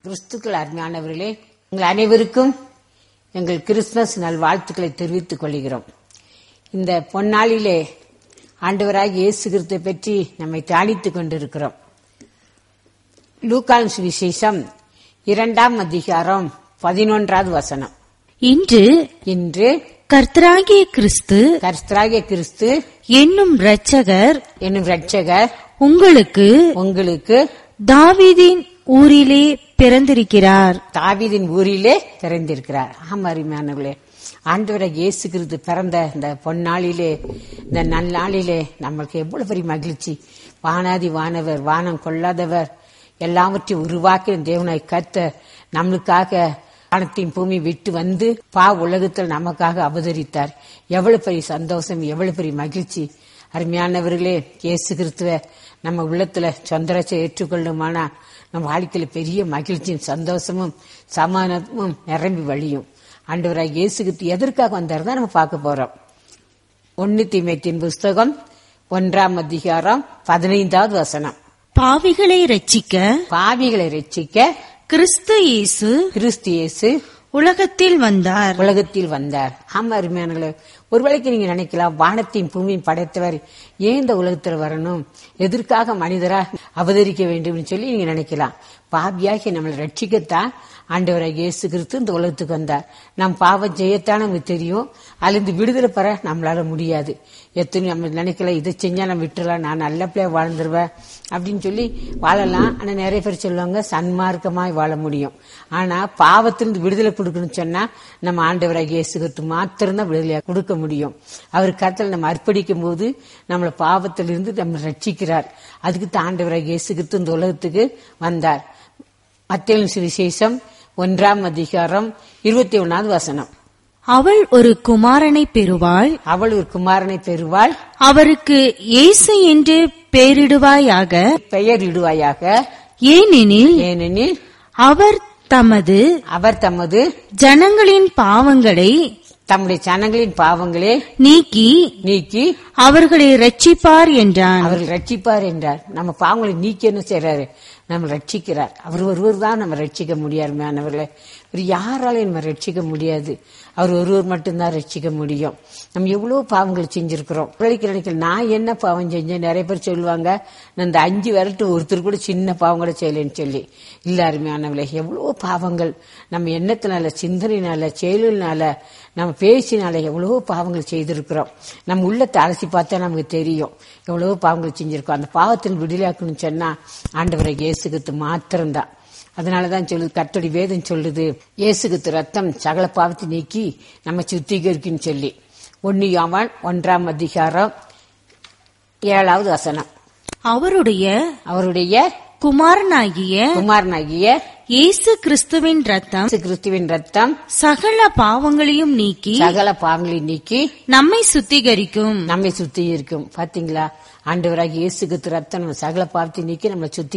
கிறிஸ்துக்கள் அருமையானவர்களே உங்கள் அனைவருக்கும் எங்கள் கிறிஸ்துமஸ் நல் வாழ்த்துக்களை தெரிவித்துக் கொள்கிறோம் இந்த பொன்னாளிலே ஆண்டவராக இயேசு கிறிஸ்துவை பற்றி நம்மை தியானித்துக் கொண்டிருக்கிறோம் லூக்கான் சுவிசேஷம் இரண்டாம் அதிகாரம் பதினொன்றாவது வசனம் இன்று இன்று கர்த்தராகிய கிறிஸ்து கர்த்தராகிய கிறிஸ்து என்னும் இரட்சகர் என்னும் இரட்சகர் உங்களுக்கு உங்களுக்கு தாவீதின் ஊரிலே பிறந்திருக்கிறார் தாவீதின் ஊரிலே பிறந்திருக்கிறார் ஆமா அருமையானவர்களே ஆண்டவராக இயேசு கிறிஸ்து பிறந்த இந்த பொன்னாளிலே இந்த நன்னாளிலே நம்மளுக்கு எவ்வளவு பெரிய மகிழ்ச்சி வானாதி வானவர் வானம் கொள்ளாதவர் எல்லாவற்றையும் உருவாக்கின தேவனாய் கத்த நம்மளுக்காக வானத்தின் பூமி விட்டு வந்து பா உலகத்தில் நமக்காக அவதரித்தார் எவ்வளவு பெரிய சந்தோஷம் எவ்வளவு பெரிய மகிழ்ச்சி அருமையானவர்களே இயேசு கிறிஸ்துவ நம்ம உள்ளத்துல சொந்தரச்சை ஏற்றுக்கொள்ளுமானா நம்ம வாழ்க்கையில பெரிய மகிழ்ச்சியும் சந்தோஷமும் சமாதானமும் நிரம்பி வழியும் ஆண்டவராக இயேசு கிறிஸ்து எதற்காக வந்தார் தான் நம்ம பார்க்க போறோம் ஒன்னு தீமைத்தின் புஸ்தகம் ஒன்றாம் அதிகாரம் பதினைந்தாவது வசனம் பாவிகளை ரட்சிக்க பாவிகளை ரட்சிக்க கிறிஸ்து இயேசு கிறிஸ்து இயேசு உலகத்தில் வந்தார் உலகத்தில் வந்தார் ஆமா அருமையானங்களே ஒருவேளைக்கு நீங்க நினைக்கலாம் வானத்தையும் பூமியும் படைத்தவர் ஏன் இந்த உலகத்தில் வரணும் எதற்காக மனிதரா அவதரிக்க வேண்டும் சொல்லி நீங்க நினைக்கலாம் பாவியாகி நம்மளை ரட்சிக்கத்தான் ஆண்டவராக இயேசு கிறிஸ்து இந்த உலகத்துக்கு வந்தார் நம் பாவம் செய்யத்தான் நமக்கு தெரியும் அதுலேருந்து விடுதலை பெற நம்மளால முடியாது எத்தனை நம்ம நினைக்கல இதை செஞ்சா நம்ம விட்டுறலாம் நான் நல்ல பிள்ளைய வாழ்ந்துருவேன் அப்படின்னு சொல்லி வாழலாம் ஆனா நிறைய பேர் சொல்லுவாங்க சன்மார்க்கமாய் வாழ முடியும் ஆனா பாவத்திலிருந்து விடுதலை கொடுக்கணும்னு சொன்னா நம்ம ஆண்டவராக இயேசு கிறிஸ்து மாத்திரம்தான் விடுதலையா கொடுக்க முடியும் அவர் கருத்தில் நம்ம அர்ப்பணிக்கும் போது நம்மளை பாவத்திலிருந்து நம்ம ரட்சிக்கிறார் அதுக்கு தான் ஆண்டவராக இயேசு கிறிஸ்து இந்த உலகத்துக்கு வந்தார் மத்திய சுவிசேஷம் ஒன்றாம் அதிகாரம் இருபத்தி ஒன்னாவது வசனம் அவள் ஒரு குமாரனை பெறுவாள் அவள் ஒரு குமாரனை பெறுவாள் அவருக்கு இயேசு என்று பெயரிடுவாயாக பெயர் இடுவாயாக ஏனெனில் ஏனெனில் அவர் தமது அவர் தமது ஜனங்களின் பாவங்களை தம்முடைய ஜனங்களின் பாவங்களே நீக்கி நீக்கி அவர்களை ரட்சிப்பார் என்றான் அவர்கள் ரட்சிப்பார் என்றார் நம்ம பாவங்களை நீக்கி என்ன செய்யறாரு நம்ம ரட்சிக்கிறார் அவர் ஒருவர் தான் நம்ம ரட்சிக்க முடியாதுமானவர்களே ஒரு யாராலையும் நம்ம ரட்சிக்க முடியாது அவர் ஒருவர் மட்டும்தான் ரட்சிக்க முடியும் நம்ம எவ்வளவு பாவங்கள் செஞ்சிருக்கிறோம் பிள்ளைக்கு நினைக்கல நான் என்ன பாவம் செஞ்சேன் நிறைய பேர் சொல்லுவாங்க நான் இந்த அஞ்சு விரட்டு ஒருத்தர் கூட சின்ன பாவம் கூட செய்யலைன்னு சொல்லி இல்ல அருமையானவர்களே எவ்வளவு பாவங்கள் நம்ம எண்ணத்தினால சிந்தனையினால செயலினால நம்ம பேசினால எவ்வளவோ பாவங்கள் செய்திருக்கிறோம் நம்ம உள்ளத்தை அலசி பார்த்தா நமக்கு தெரியும் எவ்வளவோ பாவங்கள் செஞ்சிருக்கோம் அந்த பாவத்தில் விடுதலையாக்கணும்னு சொன்னா ஆண்டவரை இயேசுகித்து மாத்திரம்தான் அதனாலதான் சொல்லுது கத்தடி வேதம் சொல்லுது இயேசுகித்து ரத்தம் சகல பாவத்தை நீக்கி நம்ம சுத்திகரிக்குன்னு சொல்லி ஒன்னு யாவான் ஒன்றாம் அதிகாரம் ஏழாவது வசனம் அவருடைய அவருடைய குமாரனாகிய குமாரனாகிய இயேசு கிறிஸ்துவின் ரத்தம் இயேசு கிறிஸ்துவின் ரத்தம் சகல பாவங்களையும் நீக்கி சகல பாவங்களை நீக்கி நம்மை சுத்திகரிக்கும் நம்மை சுத்தி இருக்கும் பாத்தீங்களா ஆண்டவராக இயேசுக்கு ரத்தம் நம்ம சகல பாவத்தை நீக்கி நம்மளை சுத்தி